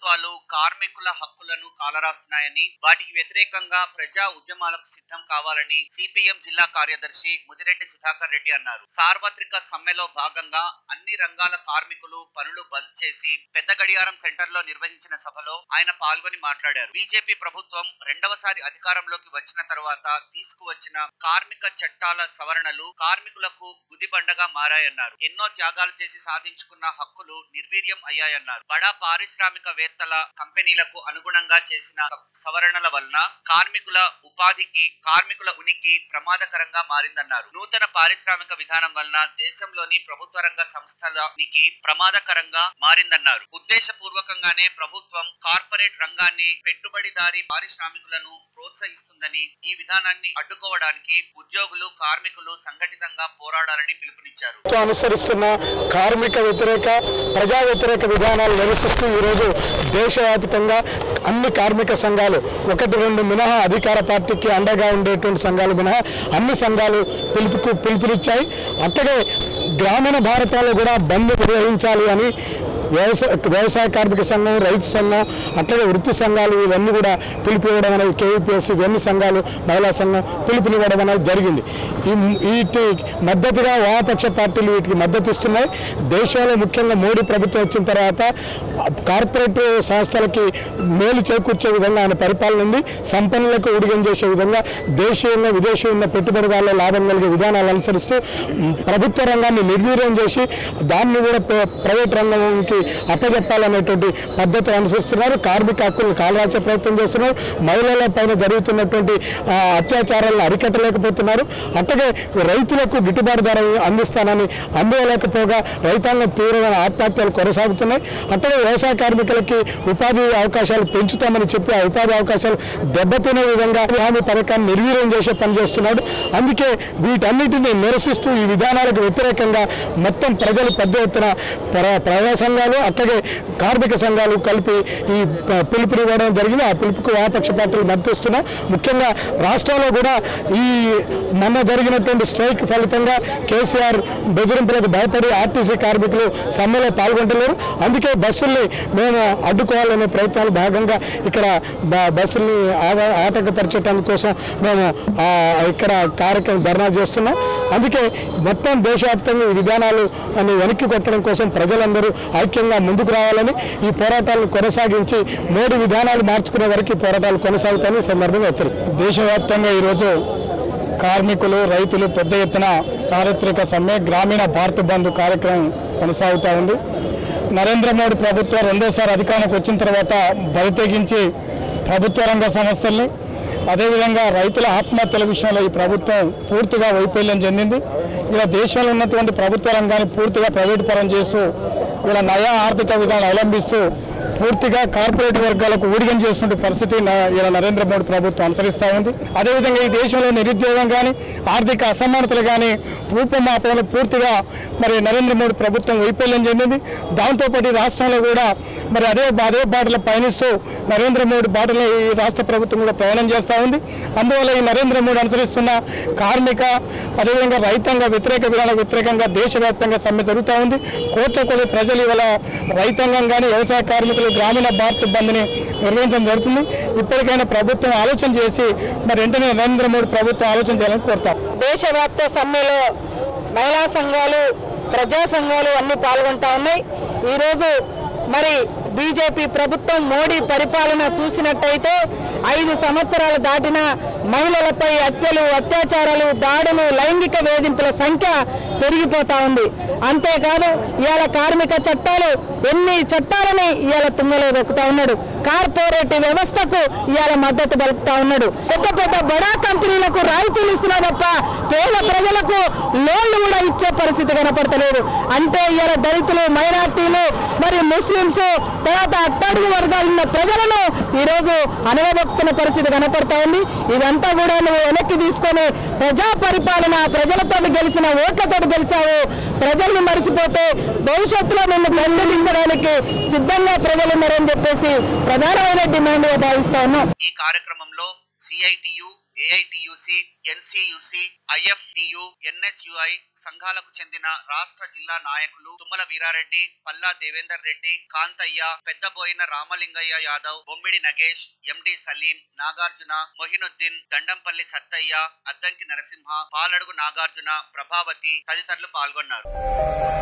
ప్రభుత్వాలు కార్మికుల హక్కులను కాలరాస్తున్నాయని వాటికి వ్యతిరేకంగా ప్రజా ఉద్యమాలకు సిద్ధం కావాలని సిపిఎం జిల్లా కార్యదర్శి ముదిరెడ్డి సుధాకర్ రెడ్డి అన్నారు సార్వత్రిక సమ్మెలో భాగంగా అన్ని రంగాల కార్మికులు పనులు బంద్ చేసి పెద్ద గడియారం సెంటర్ లో నిర్వహించిన సభలో ఆయన పాల్గొని మాట్లాడారు బీజేపీ ప్రభుత్వం రెండవసారి అధికారంలోకి వచ్చిన తర్వాత తీసుకువచ్చిన కార్మిక చట్టాల సవరణలు కార్మికులకు గుదిబండగా మారాయన్నారు ఎన్నో త్యాగాలు చేసి సాధించుకున్న హక్కులు నిర్వీర్యం అయ్యాయన్నారు బడా పారిశ్రామికవేత్తల కంపెనీలకు అనుగుణంగా చేసిన సవరణల వలన కార్మికుల ఉపాధికి కార్మికుల ఉనికి ప్రమాదకరంగా మారిందన్నారు నూతన పారిశ్రామిక విధానం వలన దేశంలోని ప్రభుత్వ రంగ సంస్థలకి ప్రమాదకరంగా మారిందన్నారు ఉద్దేశపూర్వకంగానే ప్రభుత్వం కార్పొరేట్ రంగాన్ని పెట్టుబడిదారీ పారిశ్రామికులను ప్రోత్సహిస్తుందని ఈ విధానాన్ని అడ్డుకోవడానికి ఉద్యోగులు కార్మికులు సంఘటితంగా పోరాడాలని పిలుపునిచ్చారు ప్రభుత్వం అనుసరిస్తున్న కార్మిక వ్యతిరేక ప్రజా వ్యతిరేక విధానాలు నిరసిస్తూ ఈరోజు దేశవ్యాప్తంగా అన్ని కార్మిక సంఘాలు ఒకటి రెండు మినహా అధికార పార్టీకి అండగా ఉండేటువంటి సంఘాలు మినహా అన్ని సంఘాలు పిలుపుకు పిలుపునిచ్చాయి అట్లాగే గ్రామీణ భారతంలో కూడా బంద్ నిర్వహించాలి అని వ్యవసాయ వ్యవసాయ కార్మిక సంఘం రైతు సంఘం అట్లాగే వృత్తి సంఘాలు ఇవన్నీ కూడా పిలుపునివ్వడం అనేది కేవీపీఎస్ ఇవన్నీ సంఘాలు మహిళా సంఘం పిలుపునివ్వడం అనేది జరిగింది ఈ వీటి మద్దతుగా వామపక్ష పార్టీలు వీటికి మద్దతు ఇస్తున్నాయి దేశంలో ముఖ్యంగా మోడీ ప్రభుత్వం వచ్చిన తర్వాత కార్పొరేట్ సంస్థలకి మేలు చేకూర్చే విధంగా ఆయన పరిపాలన ఉంది సంపన్నులకు ఉడిగం చేసే విధంగా దేశీయంగా విదేశీ ఉన్న పెట్టుబడిదారుల లాభం కలిగే విధానాలు అనుసరిస్తూ మ్, ప్రభుత్వ రంగాన్ని నిర్వీర్యం చేసి దాన్ని కూడా ప్ర- ప్రైవేట్ రంగంకి అప్పజెప్పాలనేటువంటి పద్ధతులు అనుసరిస్తున్నారు కార్మిక హక్కులను కాలరాచే ప్రయత్నం చేస్తున్నారు మహిళల పైన జరుగుతున్నటువంటి ఆ, అత్యాచారాలను అరికట్టలేకపోతున్నారు అట్లాగే రైతులకు గిట్టుబాటు ధర అందిస్తానని అందుకోలేకపోగా రైతాంగం తీవ్రమైన ఆత్మహత్యలు కొనసాగుతున్నాయి అట్లాగే వ్యవసాయ కార్మికులకి ఉపాధి అవకాశాలు పెంచుతామని చెప్పి ఆ ఉపాధి అవకాశాలు దెబ్బతినే విధంగా హామీ పథకాన్ని నిర్వీర్యం చేసే పని చేస్తున్నాడు అందుకే వీటన్నిటిని నిరసిస్తూ ఈ విధానాలకు వ్యతిరేకంగా మొత్తం ప్రజలు పెద్ద ఎత్తున ప్ర- ప్రజా సంఘాలు అట్లాగే కార్మిక సంఘాలు కలిపి ఈ ప- పిలుపునివ్వడం జరిగింది ఆ పిలుపుకు వామపక్ష పార్టీలు మద్దతిస్తున్నాం ముఖ్యంగా రాష్ట్రంలో కూడా ఈ మొన్న జరిగినటువంటి స్ట్రైక్ ఫలితంగా కేసీఆర్ బెదిరింపులకు భయపడి ఆర్టీసీ కార్మికులు సమ్మెలో పాల్గొంటలేరు అందుకే బస్సుల్ని మేము అడ్డుకోవాలనే ప్రయత్నాలు భాగంగా ఇక్కడ బ- బస్సుల్ని ఆవ- ఆటంకపరిచడం కోసం మేము ఆ, ఇక్కడ కార్యక్రమం ధర్నా చేస్తున్నాం అందుకే మొత్తం దేశవ్యాప్తంగా ఈ విధానాలు అని వెనక్కి కొట్టడం కోసం ప్రజలందరూ ఐక్యంగా ముందుకు రావాలని ఈ పోరాటాలను కొనసాగించి మోడీ విధానాలు మార్చుకునే వరకు ఈ పోరాటాలు కొనసాగుతాయని ఈ సందర్భంగా హెచ్చరిస్తారు దేశవ్యాప్తంగా ఈరోజు కార్మికులు రైతులు పెద్ద ఎత్తున చారిత్రక సమ్మె గ్రామీణ భారత్ బంద్ కార్యక్రమం కొనసాగుతూ ఉంది నరేంద్ర మోడీ ప్రభుత్వం రెండోసారి అధికారంలోకి వచ్చిన తర్వాత బరితెగించి ప్రభుత్వ రంగ సంస్థల్ని అదేవిధంగా రైతుల ఆత్మహత్యల విషయంలో ఈ ప్రభుత్వం పూర్తిగా వైఫల్యం చెందింది ఇలా దేశంలో ఉన్నటువంటి ప్రభుత్వ రంగాన్ని పూర్తిగా ప్రైవేట్ పరం చేస్తూ ఇలా నయా ఆర్థిక విధానం అవలంబిస్తూ పూర్తిగా కార్పొరేట్ వర్గాలకు ఊడిగం చేస్తున్న పరిస్థితి న- ఇలా నరేంద్ర మోడీ ప్రభుత్వం అనుసరిస్తూ ఉంది అదేవిధంగా ఈ దేశంలో నిరుద్యోగం కానీ ఆర్థిక అసమానతలు కానీ రూపమాపంలో పూర్తిగా మరి నరేంద్ర మోడీ ప్రభుత్వం వైఫల్యం చెందింది దాంతోపాటు ఈ రాష్ట్రంలో కూడా మరి అదే అదే బాటలో పయనిస్తూ నరేంద్ర మోడీ బాటలో ఈ రాష్ట్ర ప్రభుత్వం కూడా ప్రయాణం చేస్తూ ఉంది అందువల్ల ఈ నరేంద్ర మోడీ అనుసరిస్తున్న కార్మిక అదేవిధంగా రైతాంగ వ్యతిరేక విధానాలకు వ్యతిరేకంగా దేశవ్యాప్తంగా సమ్మె జరుగుతూ ఉంది కోట్ల కొద్ది ప్రజలు ఇవాళ రైతాంగం కానీ వ్యవసాయ కార్మికులు గ్రామీణ భారత్ బంద్ని నిర్వహించడం జరుగుతుంది ఇప్పటికైనా ప్రభుత్వం ఆలోచన చేసి మరి వెంటనే నరేంద్ర మోడీ ప్రభుత్వం ఆలోచన చేయాలని కోరుతాం దేశవ్యాప్త సమ్మెలో మహిళా సంఘాలు ప్రజా సంఘాలు అన్ని పాల్గొంటా ఉన్నాయి ఈరోజు మరి బీజేపీ ప్రభుత్వం మోడీ పరిపాలన చూసినట్టయితే ఐదు సంవత్సరాలు దాటిన మహిళలపై హత్యలు అత్యాచారాలు దాడులు లైంగిక వేధింపుల సంఖ్య పెరిగిపోతా ఉంది అంతేకాదు ఇవాళ కార్మిక చట్టాలు ఎన్ని చట్టాలని ఇవాళ తుంగలో దొక్కుతా ఉన్నాడు కార్పొరేట్ వ్యవస్థకు ఇవాళ మద్దతు పలుకుతా ఉన్నాడు పెద్ద పెద్ద బడా కంపెనీలకు రాయితీలు ఇస్తున్నా తప్ప పేద ప్రజలకు లోన్లు కూడా ఇచ్చే పరిస్థితి కనపడతలేదు అంటే ఇవాళ దళితులు మైనార్టీలు మరి ముస్లింస్ తర్వాత అట్టడుగు వర్గాలు ఉన్న ప్రజలను ఈరోజు అనవబొక్కుతున్న పరిస్థితి కనపడతా ఉంది ఇదంతా కూడా నువ్వు వెనక్కి తీసుకొని ప్రజా పరిపాలన ప్రజలతో గెలిచిన ఓట్లతో గెలిచావు ప్రజల్ని మరిచిపోతే భవిష్యత్తులో నిన్ను ప్రతినిధించడానికి సిద్ధంగా ప్రజలు ఉన్నారని చెప్పేసి ప్రధానమైన డిమాండ్గా భావిస్తా ఉన్నాం ఈ కార్యక్రమంలో CITU AITUC NCUC IFTU NSUI సంఘాలకు చెందిన రాష్ట్ర జిల్లా నాయకులు నాయకులు తుమ్మల వీరారెడ్డి పల్లా దేవేందర్ రెడ్డి కాంతయ్య పెద్దబోయిన రామలింగయ్య యాదవ్ బొమ్మిడి నగేష్ ఎండి సలీం నాగార్జున మొహినుద్దీన్ దండంపల్లి సత్తయ్య అద్దంకి నరసింహ పాలడుగు నాగార్జున ప్రభావతి తదితరులు పాల్గొన్నారు